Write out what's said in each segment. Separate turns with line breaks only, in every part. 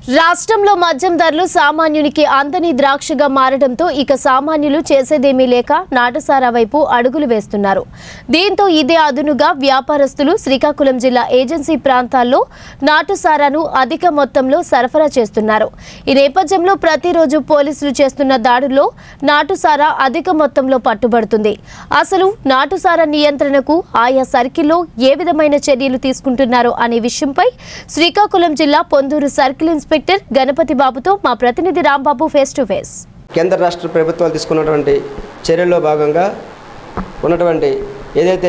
రాష్ట్రంలో మద్యం ధరలు సామాన్యునికి అందని ద్రాక్షగా మారడంతో ఇక సామాన్యులు చేసేదేమీ లేక నాటుసారా వైపు అడుగులు వేస్తున్నారు దీంతో ఇదే అదునుగా వ్యాపారస్తులు శ్రీకాకుళం జిల్లా ఏజెన్సీ ప్రాంతాల్లో నాటుసారాను అధిక మొత్తంలో సరఫరా చేస్తున్నారు ఈ నేపథ్యంలో ప్రతిరోజు పోలీసులు చేస్తున్న దాడుల్లో నాటుసారా అధిక మొత్తంలో పట్టుబడుతుంది అసలు నాటుసారా నియంత్రణకు ఆయా సర్కిల్లో ఏ విధమైన చర్యలు తీసుకుంటున్నారో అనే విషయంపై శ్రీకాకుళం జిల్లా పొందూరు సర్కిల్ ఇన్స్పెక్టర్ గణపతి బాబుతో మా ప్రతినిధి రాంబాబు ఫేస్ టు ఫేస్
కేంద్ర రాష్ట్ర ప్రభుత్వాలు తీసుకున్నటువంటి చర్యల్లో భాగంగా ఉన్నటువంటి ఏదైతే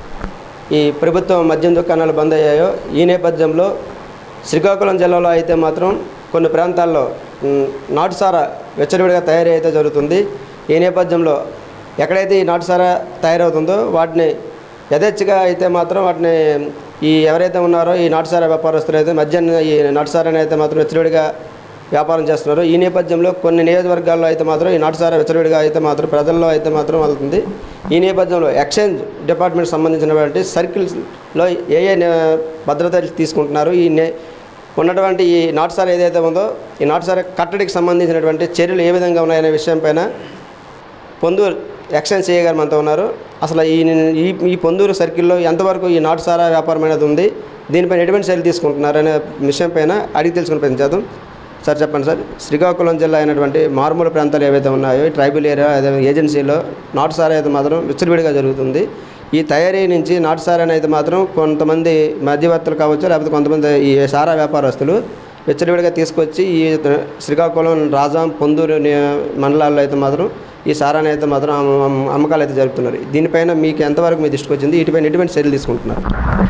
ఈ ప్రభుత్వం మద్యం దుకాణాలు బంద్ అయ్యాయో ఈ నేపథ్యంలో శ్రీకాకుళం జిల్లాలో అయితే మాత్రం కొన్ని ప్రాంతాల్లో మ్, నాటుసారా వెచ్చడివిడిగా తయారీ అయితే జరుగుతుంది ఈ నేపథ్యంలో ఎక్కడైతే ఈ నాటుసారా తయారవుతుందో వాటిని యథేచ్ఛగా అయితే మాత్రం వాటిని ఈ ఎవరైతే ఉన్నారో ఈ నాటుసారా వ్యాపారస్తులు అయితే మద్యాన్ని ఈ నాటుసారాన్ని అయితే మాత్రం వెచ్చడివిడిగా వ్యాపారం చేస్తున్నారు ఈ నేపథ్యంలో కొన్ని నియోజకవర్గాల్లో అయితే మాత్రం ఈ నాటుసారా విచ్చలవిడిగా అయితే మాత్రం ప్రజల్లో అయితే మాత్రం వెళ్తుంది ఈ నేపథ్యంలో ఎక్స్చేంజ్ డిపార్ట్మెంట్ సంబంధించినటువంటి సర్కిల్స్లో ఏ ఏ నే- భద్రతలు తీసుకుంటున్నారు ఈ నే ఉన్నటువంటి ఈ నాటుసారా ఏదైతే ఉందో ఈ నాటుసారా కట్టడికి సంబంధించినటువంటి చర్యలు ఏ విధంగా ఉన్నాయనే విషయంపైన పొందూరు ఎక్స్చేంజ్ సిఏ గారు మనతో ఉన్నారు అసలు ఈ ఈ ఈ పొందూరు సర్కిల్లో ఎంతవరకు ఈ నాటుసారా వ్యాపారం అనేది ఉంది దీనిపైన ఎటువంటి చర్యలు తీసుకుంటున్నారు అనే విషయం పైన అడిగి తెలుసుకుని ప్రయత్నం చేద్దాం సార్ చెప్పండి సార్ శ్రీకాకుళం జిల్లా అయినటువంటి మారుమూల ప్రాంతాలు ఏవైతే ఉన్నాయో ఈ ట్రైబల్ ఏరియా అదే ఏజెన్సీలో నాటుసారా అయితే మాత్రం విచ్చలవిడిగా జరుగుతుంది ఈ తయారీ నుంచి నాటుసారాని అయితే మాత్రం కొంతమంది మధ్యవర్తులు కావచ్చు లేకపోతే కొంతమంది ఈ సారా వ్యాపారస్తులు విచ్చలవిడిగా తీసుకొచ్చి ఈ శ్రీకాకుళం రాజాం పొందూరు ని- మండలాల్లో అయితే మాత్రం ఈ సారాన్ని అయితే మాత్రం అమ్మ- అమ్మ- అమ్మకాలు అయితే జరుపుతున్నారు దీనిపైన మీకు ఎంతవరకు మీ దృష్టికి వచ్చింది వీటిపైన ఎటువంటి చర్యలు తీసుకుంటున్నారు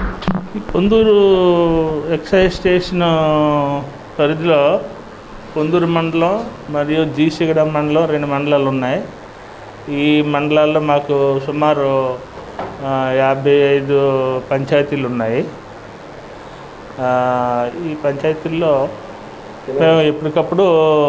ఈ పొందూరు ఎక్సైజ్ స్టేషన్ పరిధిలో పొందూరు మండలం మరియు జీసిగడ మండలం రెండు మండలాలు ఉన్నాయి ఈ మండలాల్లో మాకు సుమారు ఆ, యాభై ఐదు పంచాయతీలు ఉన్నాయి ఆ, ఈ పంచాయతీల్లో మేము ఎప్పటికప్పుడు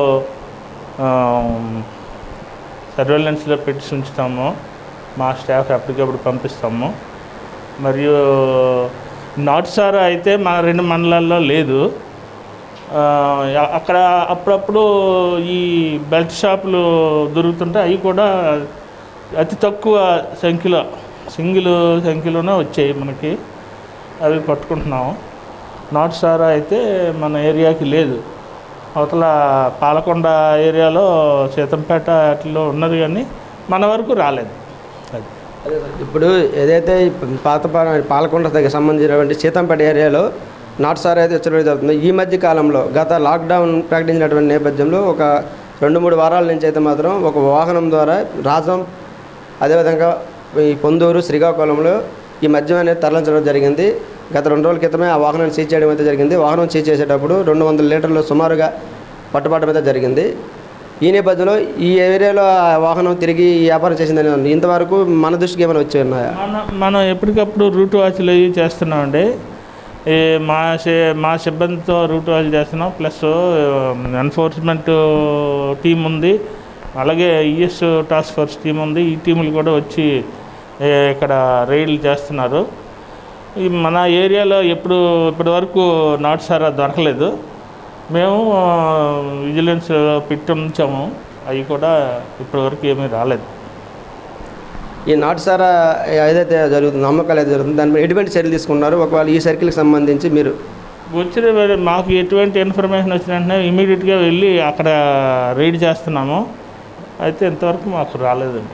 సర్వేలెన్స్లో పెట్టి ఉంచుతాము మా స్టాఫ్ ఎప్పటికప్పుడు పంపిస్తాము మరియు నాటుసారా అయితే మన రెండు మండలాల్లో లేదు ఆ, అక్కడ అప్పుడప్పుడు ఈ బెల్ట్ షాపులు దొరుకుతుంటే అవి కూడా అతి తక్కువ సంఖ్యలో సింగిల్ సంఖ్యలోనే వచ్చాయి మనకి అవి పట్టుకుంటున్నాము నాటుసారా అయితే మన ఏరియాకి లేదు అవతల పాలకొండ ఏరియాలో సీతంపేట వాటిలో ఉన్నది కానీ మన వరకు రాలేదు అది
ఇప్పుడు ఏదైతే ఈ పాత పా- పాలకొండ దగ్గర సంబంధించినటువంటి సీతంపేట ఏరియాలో నాటుసారా అయితే విచ్చలవిడి జరుగుతుంది ఈ మధ్య కాలంలో గత లాక్డౌన్ ప్రకటించినటువంటి నేపథ్యంలో ఒక రెండు మూడు వారాల నుంచి అయితే మాత్రం ఒక వాహనం ద్వారా రాజం అదేవిధంగా ఈ పొందూరు శ్రీకాకుళంలో ఈ మద్యం అనేది తరలించడం జరిగింది గత రెండు రోజుల క్రితమే ఆ వాహనాన్ని సీజ్ చేయడం అయితే జరిగింది వాహనం సీజ్ చేసేటప్పుడు రెండు వందల లీటర్లు సుమారుగా పట్టుబడడం అయితే జరిగింది ఈ నేపథ్యంలో ఈ ఏరియాలో ఆ వాహనం తిరిగి ఈ వ్యాపారం చేసిందని ఉంది. ఇంతవరకు మన దృష్టికి ఏమైనా వచ్చి ఉన్నాయా
మన మనం ఎప్పటికప్పుడు రూట్ వాచ్లు అవి చేస్తున్నామండి ఈ మా సి- మా సిబ్బందితో రూట్ వాచ్ చేస్తున్నాం ప్లస్ ఎన్ఫోర్స్మెంట్ టీం ఉంది అలాగే ఈఎస్ టాస్క్ ఫోర్స్ టీం ఉంది ఈ టీములు కూడా వచ్చి ఏ, ఇక్కడ రైడ్లు చేస్తున్నారు ఈ మన ఏరియాలో ఎప్పుడు ఇప్పటి వరకు నాటు సారా దొరకలేదు మేము విజిలెన్స్ పెట్టి ఉంచాము అవి కూడా ఇప్పటివరకు ఏమీ రాలేదు
ఈ నాటుసారా ఏదైతే జరుగుతుందో అమ్మకాలు అయితే జరుగుతుందో దానిపై ఎటువంటి చర్యలు తీసుకున్నారు ఒకవేళ ఈ సర్కిల్కి సంబంధించి మీరు
వచ్చిన వెంటనే మాకు ఎటువంటి ఇన్ఫర్మేషన్ వచ్చిన వెంటనే ఇమీడియట్గా వెళ్ళి అక్కడ రైడ్ చేస్తున్నాము అయితే ఇంతవరకు మాకు రాలేదండి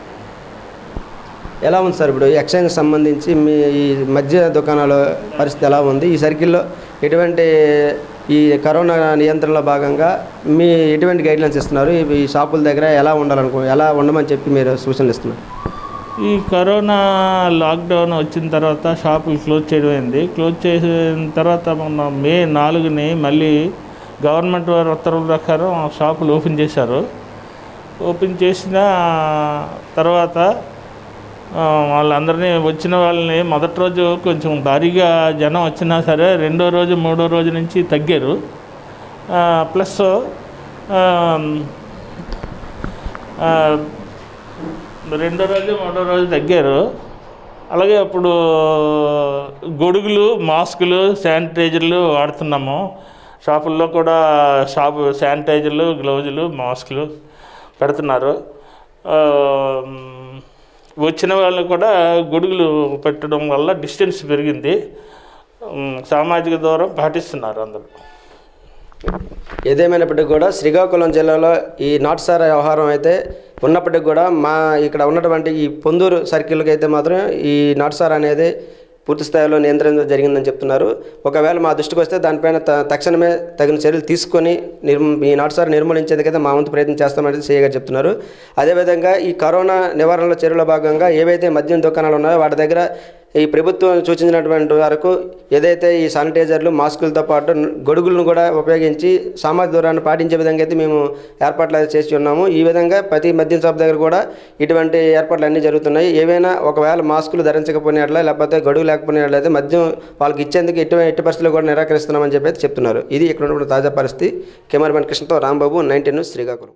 ఎలా ఉంది సార్ ఇప్పుడు ఎక్స్చేంజ్ సంబంధించి మీ ఈ మధ్య దుకాణాల పరిస్థితి ఎలా ఉంది ఈ సర్కిల్లో ఎటువంటి ఈ కరోనా నియంత్రణలో భాగంగా మీ ఎటువంటి గైడ్లైన్స్ ఇస్తున్నారు ఈ- ఈ షాపుల దగ్గర ఎలా ఉండాలనుకో ఎలా ఉండమని చెప్పి మీరు సూచనలు ఇస్తున్నారు
ఈ కరోనా లాక్డౌన్ వచ్చిన తర్వాత షాపులు క్లోజ్ చేయడం అయింది క్లోజ్ చేసిన తర్వాత మొన్న మే నాలుగుని మళ్ళీ గవర్నమెంట్ వారి ఉత్తర్వుల ప్రకారం షాపులు ఓపెన్ చేశారు ఓపెన్ చేసిన తర్వాత ఆ, వాళ్ళందరినీ వచ్చిన వాళ్ళని మొదటి రోజు కొంచెం భారీగా జనం వచ్చినా సరే రెండో రోజు మూడో రోజు నుంచి తగ్గారు ఆ, ప్లస్ ఆ, ఆ, రెండో రోజు మూడో రోజు తగ్గారు అలాగే అప్పుడు గొడుగులు మాస్కులు శానిటైజర్లు వాడుతున్నాము షాపుల్లో కూడా షాపు శానిటైజర్లు గ్లౌజులు మాస్కులు పెడుతున్నారు ఆ, మ్, వచ్చిన వాళ్ళు కూడా గొడుగులు పెట్టడం వల్ల డిస్టెన్స్ పెరిగింది మ్, సామాజిక దూరం పాటిస్తున్నారు అందరూ
ఏదేమైనప్పటికీ కూడా శ్రీకాకుళం జిల్లాలో ఈ నాటుసార వ్యవహారం అయితే ఉన్నప్పటికీ కూడా మా ఇక్కడ ఉన్నటువంటి ఈ పొందూరు సర్కిల్కి అయితే మాత్రం ఈ నాటుసార అనేది పూర్తి స్థాయిలో నియంత్రణ జరిగిందని చెప్తున్నారు ఒకవేళ మా దృష్టికి వస్తే దానిపైన త తక్షణమే తగిన చర్యలు తీసుకొని నిర్మ ఈ నాటుసార నిర్మూలించేందుకైతే మా వంతు ప్రయత్నం చేస్తామని సీఏ గారు చెప్తున్నారు అదేవిధంగా ఈ కరోనా నివారణలో చర్యలో భాగంగా ఏవైతే మద్యం దుకాణాలు ఉన్నాయో వాటి దగ్గర ఈ ప్రభుత్వం సూచించినటువంటి వరకు ఏదైతే ఈ శానిటైజర్లు మాస్కులతో పాటు గొడుగులను కూడా ఉపయోగించి సామాజిక దూరాన్ని పాటించే విధంగా అయితే మేము ఏర్పాట్లు అయితే చేసి ఉన్నాము ఈ విధంగా ప్రతి మద్యం షాప్ దగ్గర కూడా ఇటువంటి ఏర్పాట్లు అన్నీ జరుగుతున్నాయి ఏవైనా ఒకవేళ మాస్కులు ధరించకపోయినట్ల లేకపోతే గొడుగు లేకపోయినట్లయితే మద్యం వాళ్ళకి ఇచ్చేందుకు ఎట్టి ఎట్టి పరిస్థితుల్లో కూడా నిరాకరిస్తున్నామని చెప్పి అయితే చెప్తున్నారు ఇది ఇక్కడ ఉన్నటువంటి తాజా పరిస్థితి కెమెరామెన్ కృష్ణతో రాంబాబు నైన్టీన్ న్యూస్ శ్రీకాకుళం